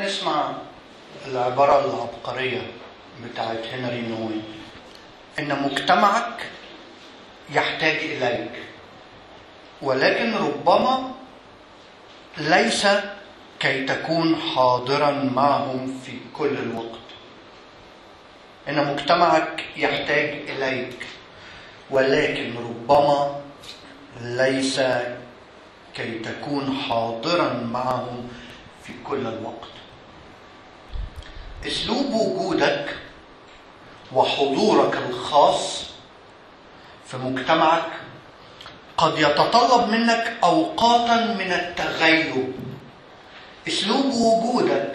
نسمع العبارة العبقرية بتاعت هنري نوي إن مجتمعك يحتاج إليك ولكن ربما ليس كي تكون حاضرا معهم في كل الوقت ان مجتمعك يحتاج اليك ولكن ربما ليس كي تكون حاضرا معهم في كل الوقت اسلوب وجودك وحضورك الخاص في مجتمعك قد يتطلب منك اوقاتا من التغيب اسلوب وجودك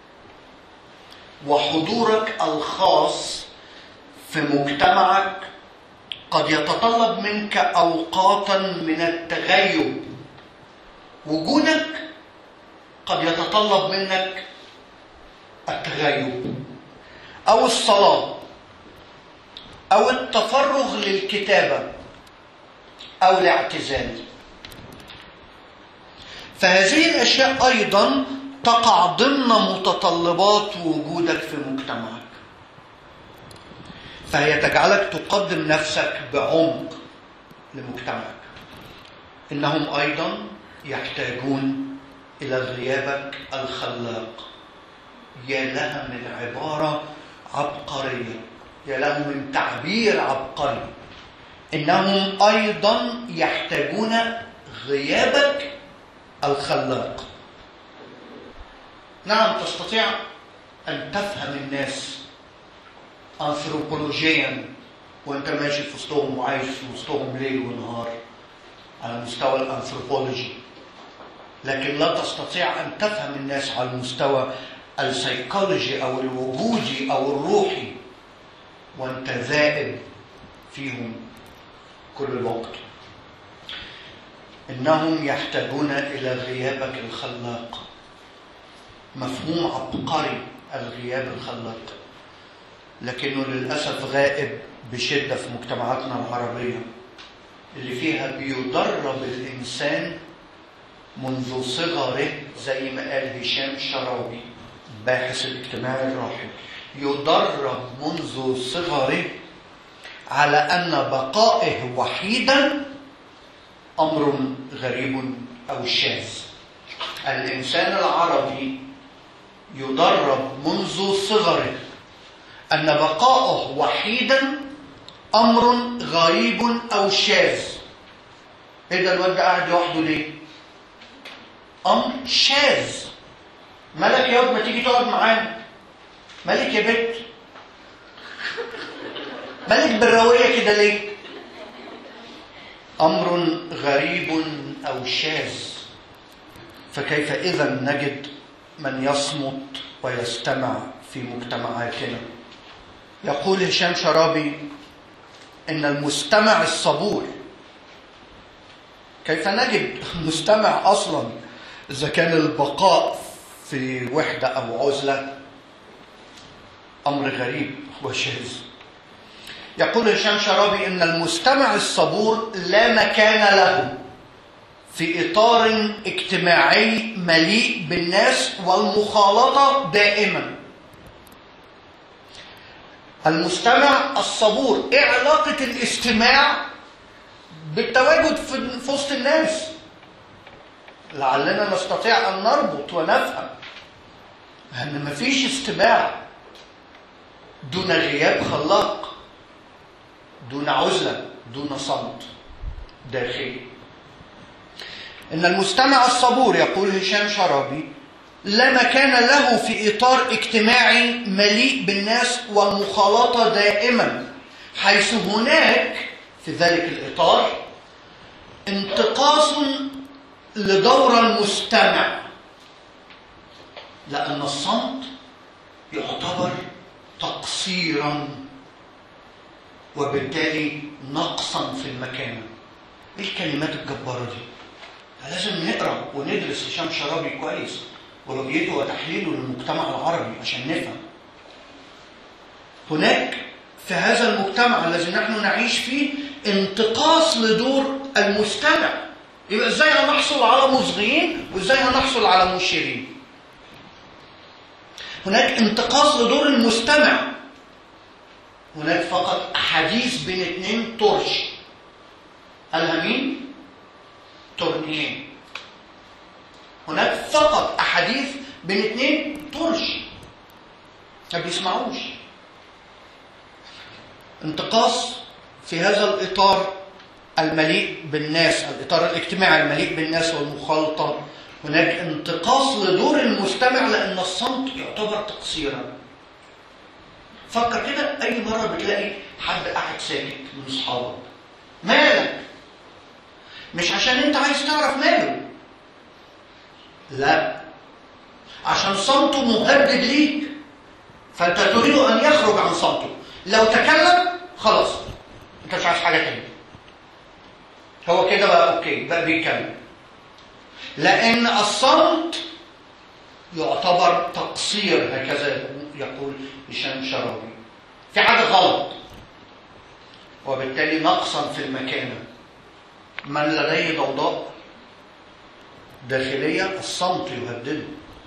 وحضورك الخاص في مجتمعك قد يتطلب منك اوقاتا من التغيب وجودك قد يتطلب منك التغيب او الصلاه او التفرغ للكتابه او الاعتزال فهذه الاشياء ايضا تقع ضمن متطلبات وجودك في مجتمعك فهي تجعلك تقدم نفسك بعمق لمجتمعك انهم ايضا يحتاجون الى غيابك الخلاق يا لها من عباره عبقريه يا له من تعبير عبقري انهم ايضا يحتاجون غيابك الخلاق نعم تستطيع ان تفهم الناس انثروبولوجيا وانت ماشي في وسطهم وعايش في وسطهم ليل ونهار على مستوى الانثروبولوجي لكن لا تستطيع ان تفهم الناس على المستوى السيكولوجي او الوجودي او الروحي وانت ذائب فيهم كل الوقت انهم يحتاجون الى غيابك الخلاق مفهوم عبقري الغياب الخلاق لكنه للاسف غائب بشده في مجتمعاتنا العربيه اللي فيها بيدرب الانسان منذ صغره زي ما قال هشام شراوي باحث الاجتماعي الراحل يدرب منذ صغره على ان بقائه وحيدا امر غريب او شاذ الانسان العربي يدرب منذ صغره ان بقائه وحيدا امر غريب او شاذ ايه ده الواد ده قاعد لوحده ليه امر شاذ مالك يا واد ما تيجي تقعد معانا مالك يا بت مالك بالروية كده ليه أمر غريب أو شاذ فكيف إذا نجد من يصمت ويستمع في مجتمعاتنا يقول هشام شرابي إن المستمع الصبور كيف نجد مستمع أصلا إذا كان البقاء في وحدة أو عزلة أمر غريب وشاذ يقول هشام شرابي ان المستمع الصبور لا مكان له في اطار اجتماعي مليء بالناس والمخالطه دائما المستمع الصبور ايه علاقه الاستماع بالتواجد في وسط الناس لعلنا نستطيع ان نربط ونفهم ان مفيش استماع دون غياب خلاق دون عزلة دون صمت داخلي إن المستمع الصبور يقول هشام شرابي لا مكان له في إطار اجتماعي مليء بالناس والمخالطة دائما حيث هناك في ذلك الإطار انتقاص لدور المستمع لأن الصمت يعتبر تقصيرا وبالتالي نقصا في المكانه ايه الكلمات الجباره دي لازم نقرا وندرس هشام شرابي كويس ورؤيته وتحليله للمجتمع العربي عشان نفهم هناك في هذا المجتمع الذي نحن نعيش فيه انتقاص لدور المستمع يبقى ازاي هنحصل على مصغيين وازاي هنحصل على مشيرين هناك انتقاص لدور المستمع هناك فقط أحاديث بين اثنين طرش قالها مين؟ تورنيه هناك فقط أحاديث بين اثنين طرش ما بيسمعوش انتقاص في هذا الإطار المليء بالناس الإطار الاجتماعي المليء بالناس والمخالطة هناك انتقاص لدور المستمع لأن الصمت يعتبر تقصيرا فكر كده أي مرة بتلاقي حد قاعد ساكت من أصحابك مالك مش عشان أنت عايز تعرف ماله لا عشان صمته مهدد ليك فأنت تريد أن يخرج عن صمته لو تكلم خلاص أنت مش عايز حاجة تانية هو كده بقى أوكي بقى بيتكلم لأن الصمت يعتبر تقصير هكذا يقول هشام شراوي في حاجة غلط وبالتالي نقصا في المكانة من لديه ضوضاء داخلية الصمت يهدده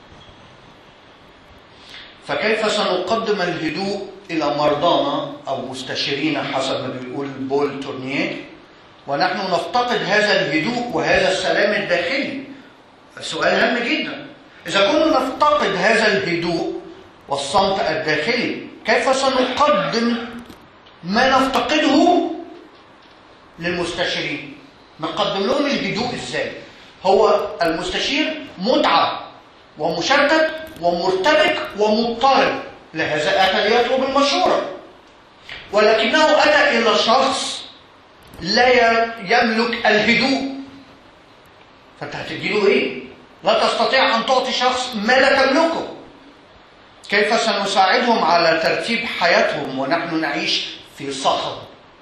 فكيف سنقدم الهدوء إلى مرضانا أو مستشيرين حسب ما بيقول بول تورنيه ونحن نفتقد هذا الهدوء وهذا السلام الداخلي سؤال هام جدا إذا كنا نفتقد هذا الهدوء والصمت الداخلي كيف سنقدم ما نفتقده للمستشيرين نقدم لهم الهدوء ازاي هو المستشير متعب ومشتت ومرتبك ومضطرب لهذا اتى ليطلب المشوره ولكنه اتى الى شخص لا يملك الهدوء فانت هتديله ايه لا تستطيع ان تعطي شخص ما لا تملكه كيف سنساعدهم على ترتيب حياتهم ونحن نعيش في صخب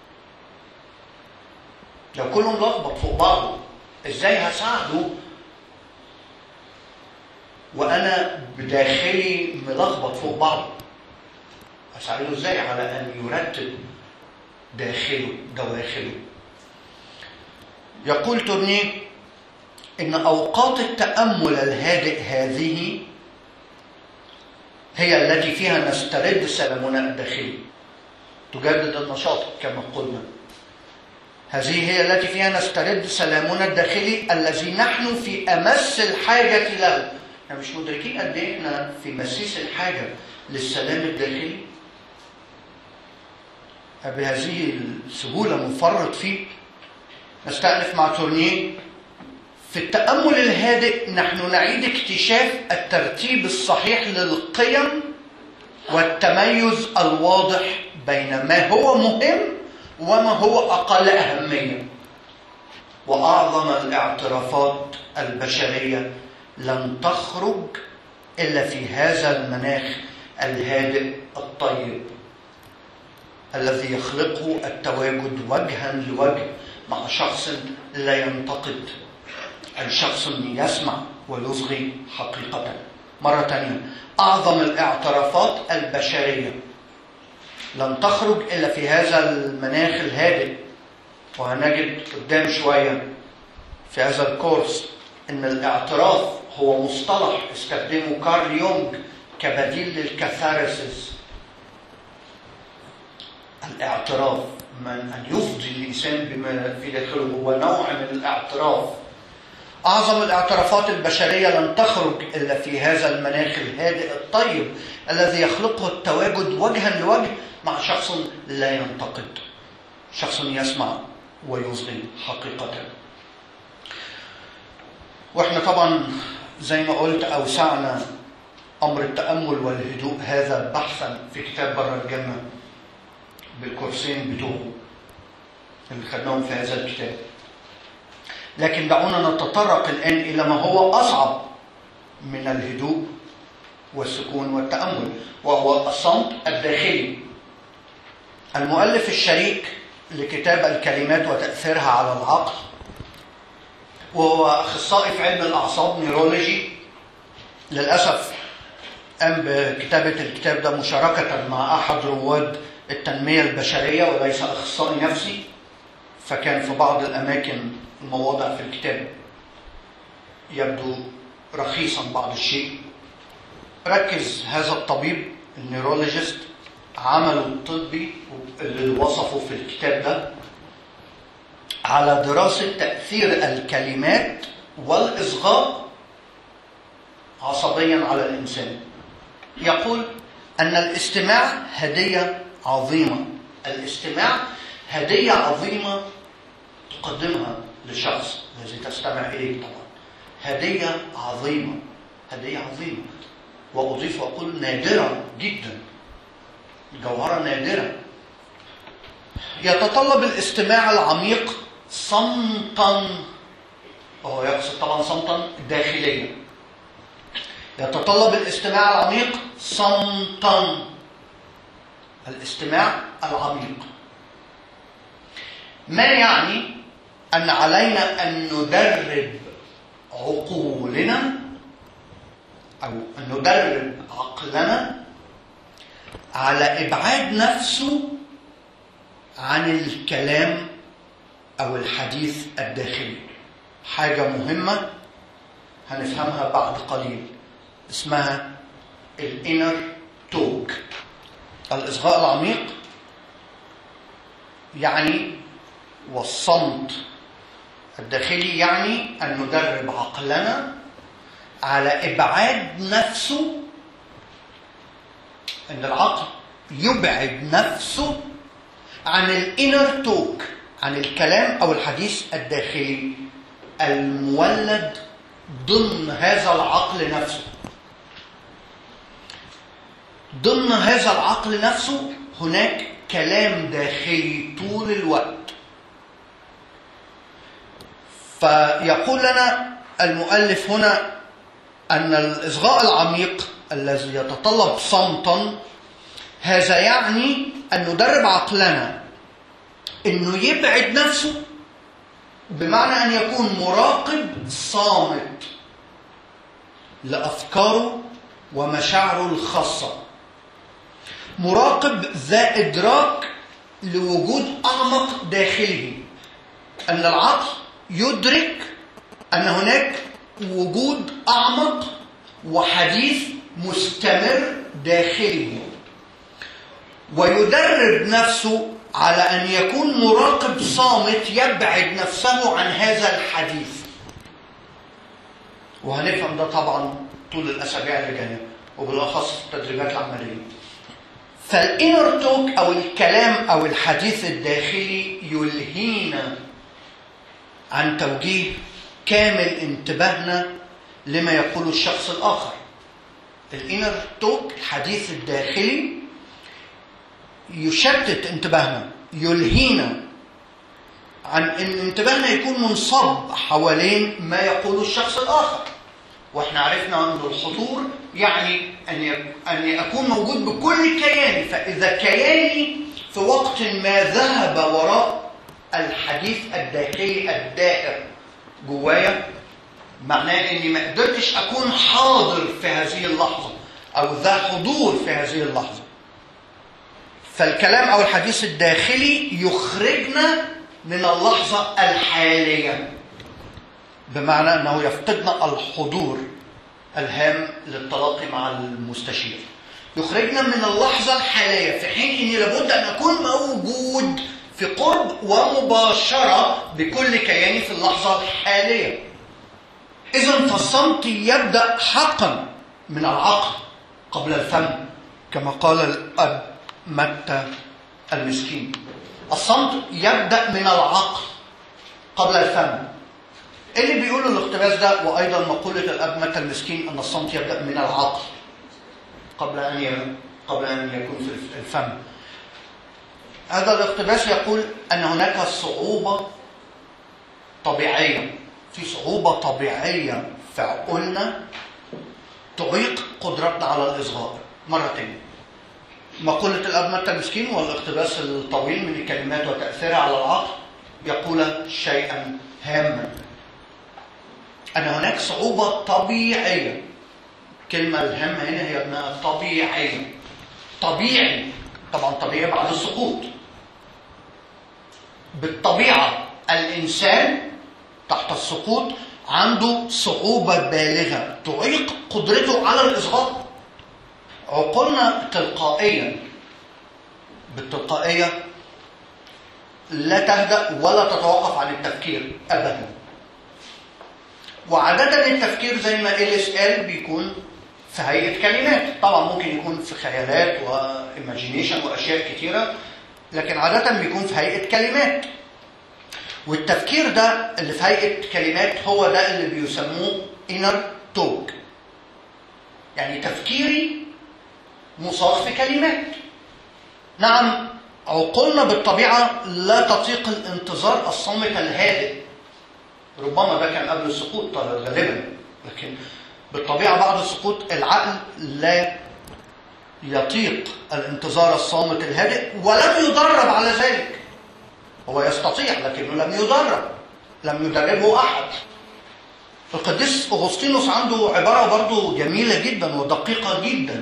لو كلهم لخبط فوق بعضه ازاي هساعده وانا بداخلي ملخبط فوق بعضه هساعده ازاي على ان يرتب داخله دواخله يقول تورنيه ان اوقات التامل الهادئ هذه هي التي فيها نسترد سلامنا الداخلي تجدد النشاط كما قلنا هذه هي التي فيها نسترد سلامنا الداخلي الذي نحن في امس الحاجه له احنا مش مدركين قد ايه احنا في مسيس الحاجه للسلام الداخلي بهذه السهوله منفرط فيه نستأنف مع تورنيه في التأمل الهادئ نحن نعيد اكتشاف الترتيب الصحيح للقيم والتميز الواضح بين ما هو مهم وما هو أقل أهمية وأعظم الاعترافات البشرية لن تخرج إلا في هذا المناخ الهادئ الطيب الذي يخلقه التواجد وجها لوجه مع شخص لا ينتقد أي شخص يسمع ويصغي حقيقة مرة تانية أعظم الاعترافات البشرية لن تخرج إلا في هذا المناخ الهادئ وهنجد قدام شوية في هذا الكورس إن الاعتراف هو مصطلح استخدمه كارل يونغ كبديل للكاثارسيس الاعتراف من أن يفضي الإنسان بما في داخله هو نوع من الاعتراف أعظم الاعترافات البشرية لن تخرج إلا في هذا المناخ الهادئ الطيب الذي يخلقه التواجد وجها لوجه مع شخص لا ينتقد شخص يسمع ويصغي حقيقة واحنا طبعا زي ما قلت أوسعنا أمر التأمل والهدوء هذا بحثا في كتاب بر الجنة بالكورسين بتوعه اللي خدناهم في هذا الكتاب لكن دعونا نتطرق الآن إلى ما هو أصعب من الهدوء والسكون والتأمل وهو الصمت الداخلي المؤلف الشريك لكتاب الكلمات وتأثيرها على العقل وهو أخصائي في علم الأعصاب نيرولوجي للأسف قام بكتابة الكتاب ده مشاركة مع أحد رواد التنمية البشرية وليس أخصائي نفسي فكان في بعض الأماكن المواضع في الكتاب يبدو رخيصا بعض الشيء ركز هذا الطبيب النيرولوجيست عمله الطبي اللي وصفه في الكتاب ده على دراسة تأثير الكلمات والإصغاء عصبيا على الإنسان يقول أن الاستماع هدية عظيمة الاستماع هدية عظيمة تقدمها لشخص الذي تستمع إليه طبعا هدية عظيمة هدية عظيمة وأضيف وأقول نادرة جدا جوهرة نادرة يتطلب الاستماع العميق صمتا وهو يقصد طبعا صمتا داخليا يتطلب الاستماع العميق صمتا الاستماع العميق ما يعني أن علينا أن ندرب عقولنا أو أن ندرب عقلنا على إبعاد نفسه عن الكلام أو الحديث الداخلي حاجة مهمة هنفهمها بعد قليل اسمها الانر توك الإصغاء العميق يعني والصمت الداخلي يعني أن ندرب عقلنا على إبعاد نفسه أن العقل يبعد نفسه عن الانر توك عن الكلام أو الحديث الداخلي المولد ضمن هذا العقل نفسه ضمن هذا العقل نفسه هناك كلام داخلي طول الوقت فيقول لنا المؤلف هنا أن الإصغاء العميق الذي يتطلب صمتا هذا يعني أن ندرب عقلنا أنه يبعد نفسه بمعنى أن يكون مراقب صامت لأفكاره ومشاعره الخاصة مراقب ذا إدراك لوجود أعمق داخله أن العقل يدرك أن هناك وجود أعمق وحديث مستمر داخله ويدرب نفسه على أن يكون مراقب صامت يبعد نفسه عن هذا الحديث وهنفهم ده طبعا طول الأسابيع اللي جاية وبالأخص في التدريبات العملية فالإنر توك أو الكلام أو الحديث الداخلي يلهينا عن توجيه كامل انتباهنا لما يقوله الشخص الآخر الإنر توك الحديث الداخلي يشتت انتباهنا يلهينا عن ان انتباهنا يكون منصب حوالين ما يقوله الشخص الاخر واحنا عرفنا ان الحضور يعني ان ان اكون موجود بكل كياني فاذا كياني في وقت ما ذهب وراء الحديث الداخلي الدائر جوايا معناه اني ما قدرتش اكون حاضر في هذه اللحظه او ذا حضور في هذه اللحظه فالكلام او الحديث الداخلي يخرجنا من اللحظه الحاليه بمعنى انه يفقدنا الحضور الهام للتلاقي مع المستشير يخرجنا من اللحظه الحاليه في حين اني لابد ان اكون موجود في قرب ومباشره بكل كياني في اللحظه الحاليه اذا فالصمت يبدا حقا من العقل قبل الفم كما قال الاب متى المسكين الصمت يبدأ من العقل قبل الفم اللي بيقولوا الاقتباس ده وأيضا مقولة الأب متى المسكين أن الصمت يبدأ من العقل قبل أن قبل أن يكون في الفم هذا الاقتباس يقول أن هناك صعوبة طبيعية في صعوبة طبيعية في عقولنا تعيق قدرتنا على الإصغاء مرة تانية مقولة الأب متى المسكين والاقتباس الطويل من الكلمات وتأثيرها على العقل يقول شيئا هاما أن هناك صعوبة طبيعية كلمة الهامة هنا هي أنها طبيعية طبيعي طبعا طبيعي بعد السقوط بالطبيعة الإنسان تحت السقوط عنده صعوبة بالغة تعيق قدرته على الإصغاء عقولنا تلقائيا بالتلقائية لا تهدأ ولا تتوقف عن التفكير أبدا وعادة التفكير زي ما إليس قال بيكون في هيئة كلمات طبعا ممكن يكون في خيالات وإيماجينيشن وأشياء كتيرة لكن عادة بيكون في هيئة كلمات والتفكير ده اللي في هيئة كلمات هو ده اللي بيسموه inner talk يعني تفكيري مصاغ في كلمات نعم عقولنا بالطبيعة لا تطيق الانتظار الصامت الهادئ ربما ده كان قبل السقوط غالبا لكن بالطبيعة بعد السقوط العقل لا يطيق الانتظار الصامت الهادئ ولم يدرب على ذلك هو يستطيع لكنه لم يدرب لم يدربه أحد القديس أغسطينوس عنده عبارة برضو جميلة جدا ودقيقة جدا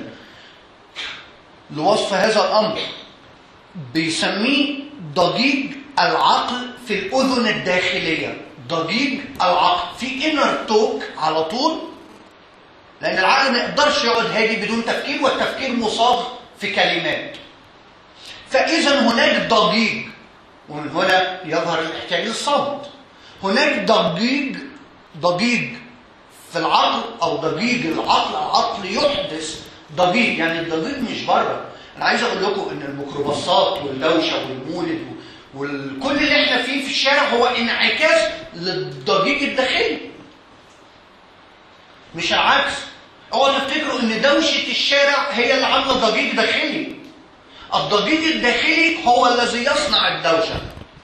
لوصف هذا الأمر بيسميه ضجيج العقل في الأذن الداخلية ضجيج العقل في انر توك على طول لأن العقل ما يقدرش يقعد هادي بدون تفكير والتفكير مصاغ في كلمات فإذا هناك ضجيج ومن هنا يظهر الاحتياج للصمت هناك ضجيج ضجيج في العقل او ضجيج العقل العقل يحدث ضجيج يعني الضجيج مش بره انا عايز اقول لكم ان الميكروباصات والدوشه والمولد وكل اللي احنا فيه في الشارع هو انعكاس للضجيج الداخلي مش العكس اوعوا تفتكروا ان دوشه الشارع هي اللي عامله ضجيج داخلي الضجيج الداخلي هو الذي يصنع الدوشه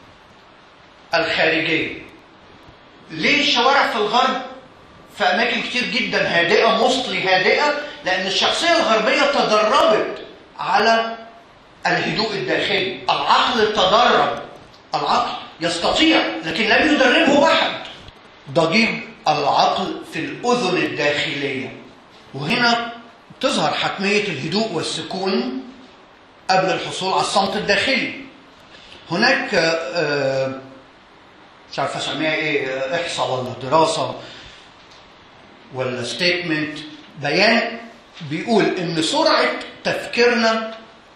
الخارجيه ليه الشوارع في الغرب في اماكن كتير جدا هادئه مصلي هادئه لان الشخصيه الغربيه تدربت على الهدوء الداخلي العقل تدرب العقل يستطيع لكن لم يدربه احد ضجيج العقل في الاذن الداخليه وهنا تظهر حتميه الهدوء والسكون قبل الحصول على الصمت الداخلي هناك مش عارف اسميها ايه احصاء ولا دراسه ولا ستيتمنت بيان بيقول ان سرعه تفكيرنا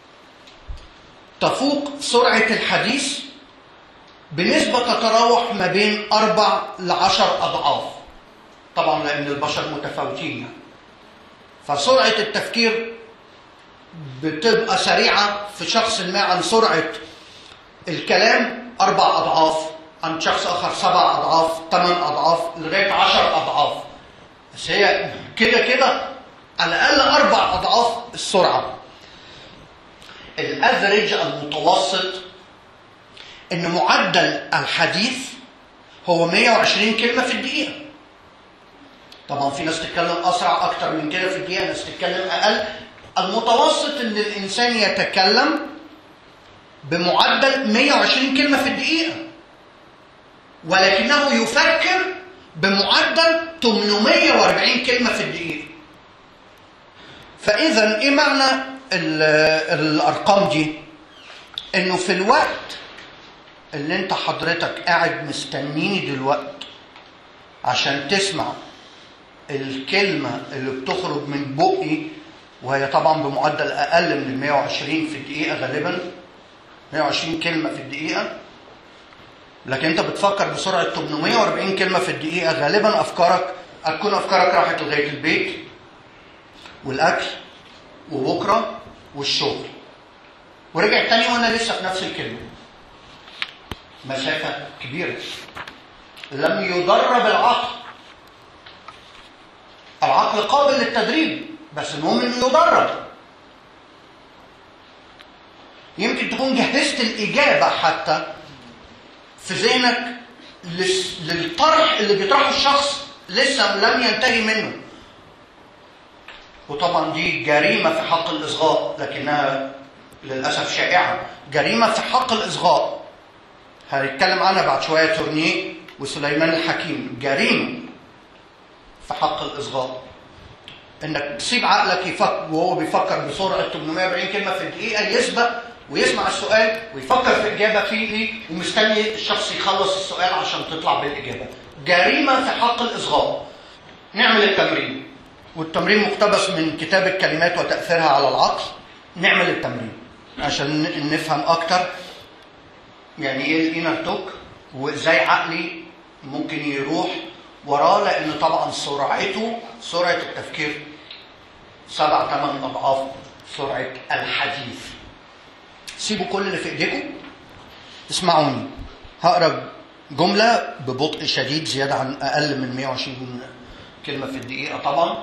تفوق سرعه الحديث بنسبه تتراوح ما بين اربع لعشر اضعاف طبعا لان البشر متفاوتين يعني فسرعه التفكير بتبقى سريعه في شخص ما عن سرعه الكلام اربع اضعاف عند شخص اخر سبع اضعاف ثمان اضعاف لغايه عشر اضعاف بس هي كده كده على الاقل اربع اضعاف السرعه الافريج المتوسط ان معدل الحديث هو 120 كلمه في الدقيقه طبعا في ناس تتكلم اسرع اكتر من كده في الدقيقه ناس تتكلم اقل المتوسط ان الانسان يتكلم بمعدل 120 كلمه في الدقيقه ولكنه يفكر بمعدل 840 كلمة في الدقيقة فإذا إيه معنى الأرقام دي؟ إنه في الوقت اللي أنت حضرتك قاعد مستنيني دلوقتي عشان تسمع الكلمة اللي بتخرج من بقي وهي طبعا بمعدل أقل من ال 120 في الدقيقة غالبا 120 كلمة في الدقيقة لكن انت بتفكر بسرعه 840 كلمه في الدقيقه غالبا افكارك هتكون افكارك راحت لغايه البيت والاكل وبكره والشغل ورجع تاني وانا لسه في نفس الكلمه مسافه كبيره لم يدرب العقل العقل قابل للتدريب بس المهم انه يدرب يمكن تكون جهزت الاجابه حتى في ذهنك للطرح اللي بيطرحه الشخص لسه لم ينتهي منه وطبعا دي جريمة في حق الإصغاء لكنها للأسف شائعة جريمة في حق الإصغاء هنتكلم عنها بعد شوية تورنيه وسليمان الحكيم جريمة في حق الإصغاء إنك تسيب عقلك يفكر وهو بيفكر بسرعة 840 كلمة في الدقيقة يسبق ويسمع السؤال ويفكر في الإجابة فيه إيه ومستني الشخص يخلص السؤال عشان تطلع بالإجابة جريمة في حق الإصغاء نعمل التمرين والتمرين مقتبس من كتاب الكلمات وتاثيرها على العقل نعمل التمرين عشان ن- نفهم اكتر يعني ايه الانر توك وازاي عقلي ممكن يروح وراه لان طبعا سرعته سرعه التفكير سبع ثمان اضعاف سرعه الحديث سيبوا كل اللي في ايديكم اسمعوني هقرا جمله ببطء شديد زياده عن اقل من 120 كلمه في الدقيقه طبعا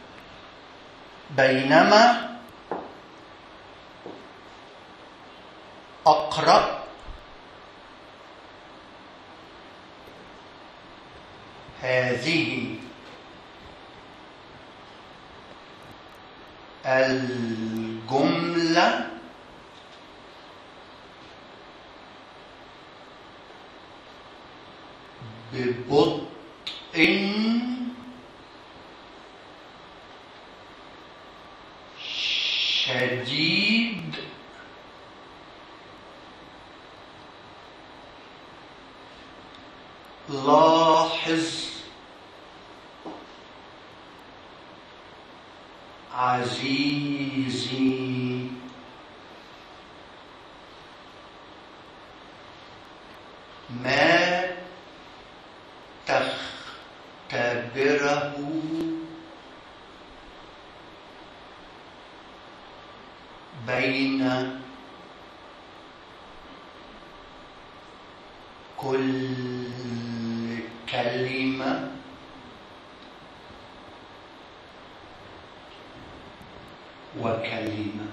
بينما اقرا هذه الجملة ببطء شديد لاحظ عزيزي ما تختبره بين كل كلمه وكلمة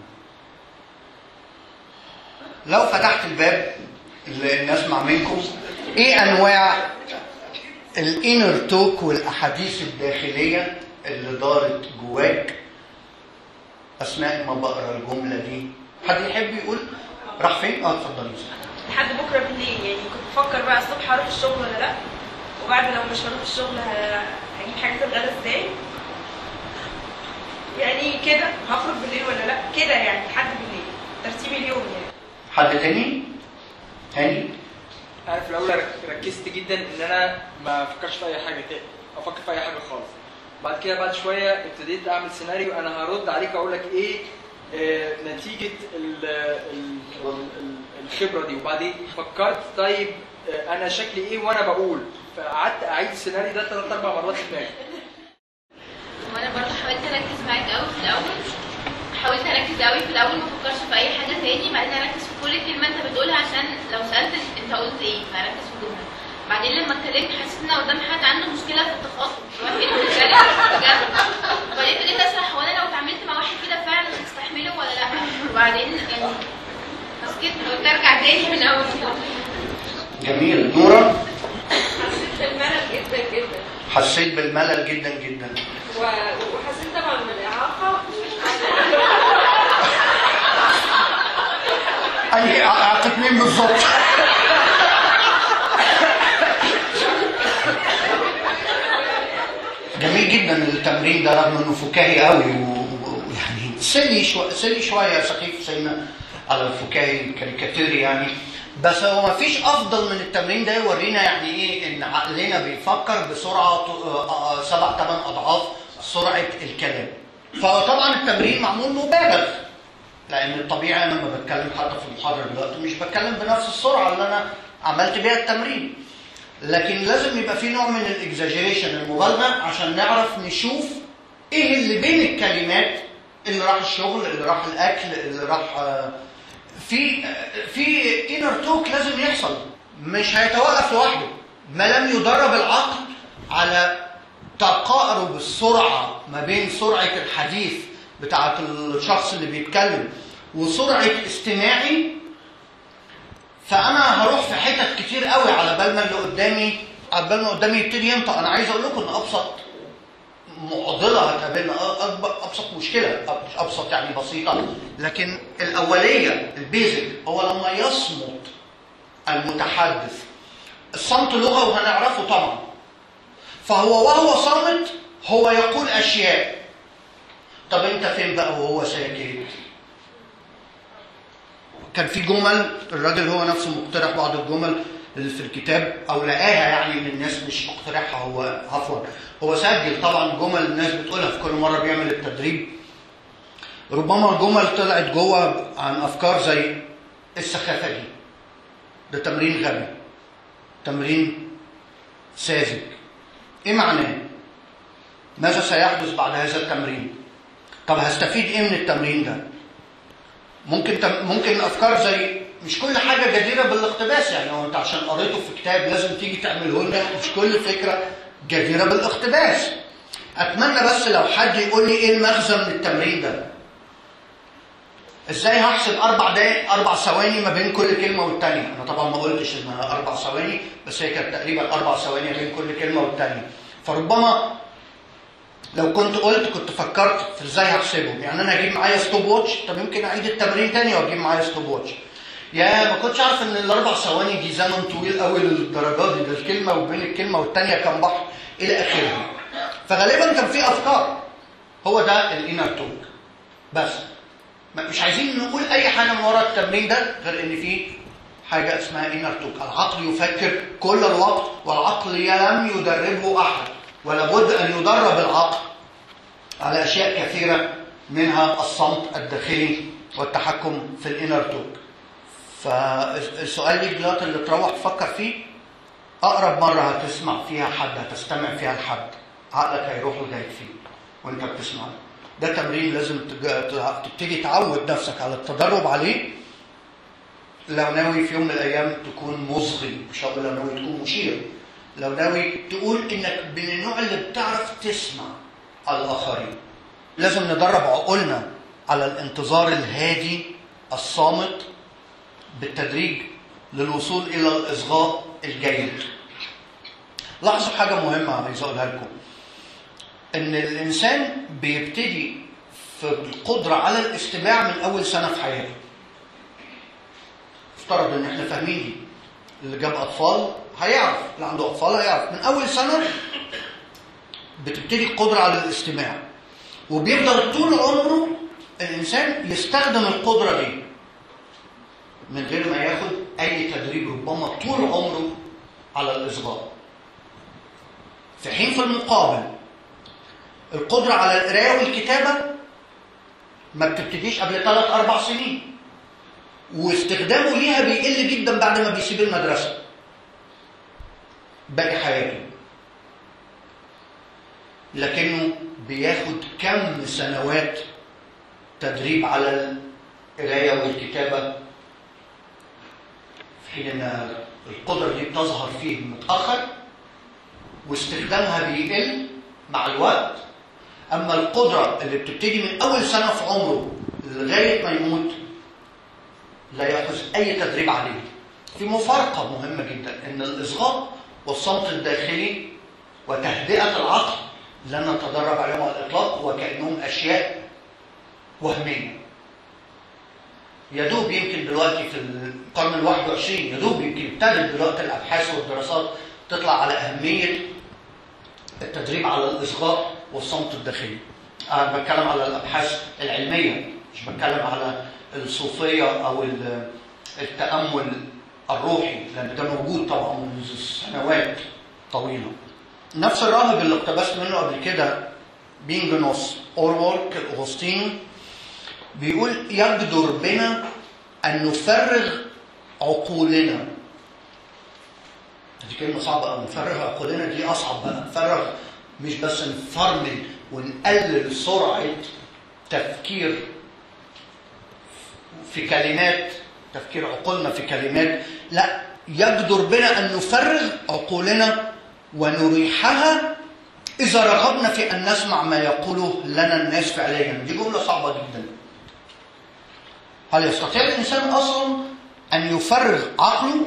لو فتحت الباب اللي نسمع منكم ايه انواع الانر توك والاحاديث الداخلية اللي دارت جواك اثناء ما بقرا الجملة دي حد يحب يقول راح فين؟ اه اتفضل يوسف لحد بكره بالليل يعني كنت بفكر بقى الصبح هروح الشغل ولا لا وبعد لو مش هروح الشغل ه- هجيب حاجات الغدا ازاي يعني كده هخرج بالليل ولا لا كده يعني لحد بالليل ترتيب اليوم يعني حد تاني؟ تاني؟ انا في الاول رك- ركزت جدا ان انا ما افكرش في اي حاجه تاني افكر في اي حاجه خالص بعد كده بعد شويه ابتديت اعمل سيناريو انا هرد عليك اقول لك ايه آه، نتيجه ال- ال- ال- الخبره دي وبعدين فكرت طيب آه، انا شكلي ايه وانا بقول فقعدت اعيد السيناريو ده ثلاث اربع مرات في دماغي وانا برضه حاولت اركز معاك قوي في الاول حاولت اركز قوي في الاول ما افكرش في اي حاجه تاني بعدين اركز في كل كلمه انت بتقولها عشان لو سالت انت قلت ايه فاركز في الجمله بعدين لما اتكلمت حسيت ان قدام حد عنده مشكله في التخاطب واحد بيتكلم بجد وبعدين ابتديت اسرح هو انا لو اتعاملت مع واحد كده فعلا هستحمله ولا لا وبعدين يعني مسكت قلت ارجع تاني من اول جميل نورة حسيت بالملل جدا جدا حسيت بالملل جدا جدا و- وحسيت طبعا بالاعاقه أي أعطيك مين بالظبط؟ جميل جدا التمرين ده رغم انه فكاهي قوي ويعني سلي شوي سلي شويه سخيف سنه على الفكاهي الكاريكاتيري يعني بس هو ما فيش افضل من التمرين ده يورينا يعني ايه ان عقلنا بيفكر بسرعه ط- آه، آه، سبع ثمان اضعاف سرعه الكلام فطبعا التمرين معمول مبالغ لان الطبيعي انا لما بتكلم حتى في المحاضره دلوقتي مش بتكلم بنفس السرعه اللي انا عملت بيها التمرين لكن لازم يبقى في نوع من الاكزاجيريشن المبالغه عشان نعرف نشوف ايه اللي بين الكلمات اللي راح الشغل اللي راح الاكل اللي راح آه، في آه، في انر توك لازم يحصل مش هيتوقف لوحده ما لم يدرب العقل على تقارب السرعه ما بين سرعه الحديث بتاعه الشخص اللي بيتكلم وسرعه استماعي فانا هروح في حتت كتير قوي على بال ما اللي قدامي على بال ما قدامي يبتدي ينطق انا عايز اقول لكم ان ابسط معضله هتقابلنا أ- اكبر ابسط مشكله أب- مش ابسط يعني بسيطه لكن الاوليه البيزك هو لما يصمت المتحدث الصمت لغه وهنعرفه طبعا فهو وهو صامت هو يقول اشياء طب انت فين بقى وهو ساكت كان في جمل الراجل هو نفسه مقترح بعض الجمل اللي في الكتاب او لقاها يعني من الناس مش مقترحها هو عفوا هو سجل طبعا جمل الناس بتقولها في كل مره بيعمل التدريب ربما الجمل طلعت جوه عن افكار زي السخافه دي ده تمرين غبي تمرين ساذج ايه معناه ماذا سيحدث بعد هذا التمرين طب هستفيد ايه من التمرين ده ممكن تم ممكن افكار زي مش كل حاجه جديره بالاقتباس يعني هو انت عشان قريته في كتاب لازم تيجي تعمله لنا مش كل فكره جديره بالاقتباس اتمنى بس لو حد يقول لي ايه المغزى من التمرين ده ازاي هحسب اربع دقائق اربع ثواني ما بين كل كلمه والتانيه انا طبعا ما قلتش انها اربع ثواني بس هي كانت تقريبا اربع ثواني بين كل كلمه والتانيه فربما لو كنت قلت كنت فكرت في ازاي هحسبهم يعني انا اجيب معايا ستوب واتش طب يمكن اعيد التمرين تاني واجيب معايا ستوب واتش يا ما كنتش عارف ان الاربع ثواني دي زمن طويل قوي للدرجات دي ده الكلمه وبين الكلمه والتانيه كان بحر الى اخره فغالبا كان في افكار هو ده الانر توك بس ما- مش عايزين نقول اي حاجه من ورا التمرين ده غير ان في حاجه اسمها انر توك العقل يفكر كل الوقت والعقل لم يدربه احد ولابد ان يدرب العقل على اشياء كثيره منها الصمت الداخلي والتحكم في الانر توك فالسؤال ليك دلوقتي اللي تروح تفكر فيه اقرب مره هتسمع فيها حد هتستمع فيها لحد عقلك هيروح لغايه فيه وانت بتسمع ده تمرين لازم تج- تع- تبتدي تعود نفسك على التدرب عليه لو ناوي في يوم من الايام تكون مصغي مش هقول لو ناوي تكون مشير لو ناوي تقول انك من النوع اللي بتعرف تسمع الاخرين لازم ندرب عقولنا على الانتظار الهادي الصامت بالتدريج للوصول الى الاصغاء الجيد لاحظوا حاجه مهمه عايز اقولها لكم ان الانسان بيبتدي في القدره على الاستماع من اول سنه في حياته افترض ان احنا فاهمين دي اللي جاب اطفال هيعرف اللي عنده اطفال هيعرف من اول سنه بتبتدي القدره على الاستماع وبيفضل طول عمره الانسان يستخدم القدره دي من غير ما ياخد اي تدريب ربما طول عمره على الاصغاء في حين في المقابل القدره على القرايه والكتابه ما بتبتديش قبل ثلاث اربع سنين واستخدامه ليها بيقل جدا بعد ما بيسيب المدرسه باقي حياته لكنه بياخد كم سنوات تدريب على القرايه والكتابه في حين ان القدره دي بتظهر فيه متاخر واستخدامها بيقل مع الوقت اما القدره اللي بتبتدي من اول سنه في عمره لغايه ما يموت لا يأخذ أي تدريب عليه في مفارقة مهمة جدا إن الإصغاء والصمت الداخلي وتهدئة العقل لن نتدرب عليهم على الإطلاق وكأنهم أشياء وهمية يدوب يمكن دلوقتي في القرن الواحد وعشرين يدوب يمكن ابتدت دلوقتي الأبحاث والدراسات تطلع على أهمية التدريب على الإصغاء والصمت الداخلي أنا بتكلم على الأبحاث العلمية مش بتكلم على الصوفية أو ال- التأمل الروحي لأن ده موجود طبعا منذ سنوات طويلة نفس الراهب اللي اقتبست منه قبل كده بينجنوس أورورك الأغسطيني بيقول يقدر بنا أن نفرغ عقولنا دي كلمة صعبة أوي نفرغ عقولنا دي أصعب بقى نفرغ مش بس نفرمل ونقلل سرعة تفكير في كلمات تفكير عقولنا في كلمات لا يقدر بنا أن نفرغ عقولنا ونريحها إذا رغبنا في أن نسمع ما يقوله لنا الناس فعليا دي جملة صعبة جدا هل يستطيع الإنسان أصلا أن يفرغ عقله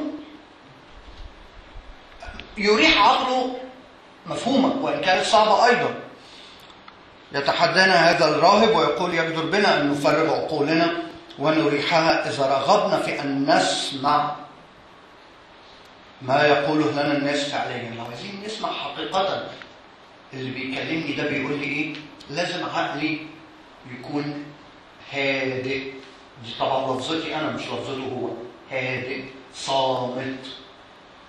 يريح عقله مفهومة وإن كانت صعبة أيضا يتحدانا هذا الراهب ويقول يقدر بنا أن نفرغ عقولنا ونريحها إذا رغبنا في أن نسمع ما يقوله لنا الناس فعليا لو عايزين نسمع حقيقة اللي بيكلمني ده بيقول لي إيه لازم عقلي يكون هادئ دي طبعا لفظتي أنا مش لفظته هو هادئ صامت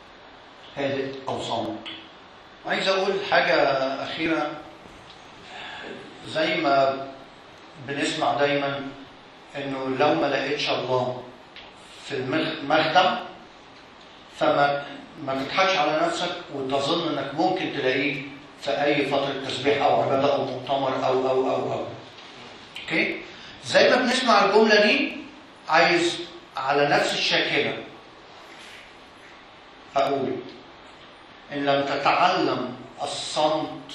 هادئ او صامت عايز اقول حاجه اخيره زي ما بنسمع دايما انه لو ما لقيتش الله في المخدم فما ما تضحكش على نفسك وتظن انك ممكن تلاقيه في اي فتره تسبيح او عباده او مؤتمر او او او او اوكي زي ما بنسمع الجمله دي عايز على نفس الشاكله اقول ان لم تتعلم الصمت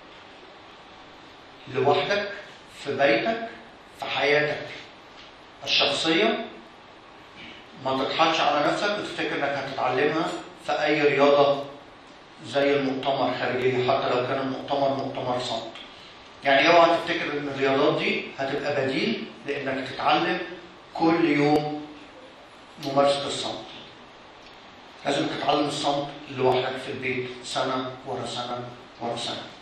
لوحدك في بيتك في حياتك الشخصيه ما تضحكش على نفسك وتفتكر انك هتتعلمها في اي رياضه زي المؤتمر خارجيه حتى لو كان المؤتمر مؤتمر صمت. يعني اوعى تفتكر ان الرياضات دي هتبقى بديل لانك تتعلم كل يوم ممارسه الصمت. لازم تتعلم الصمت لوحدك في البيت سنه ورا سنه ورا سنه.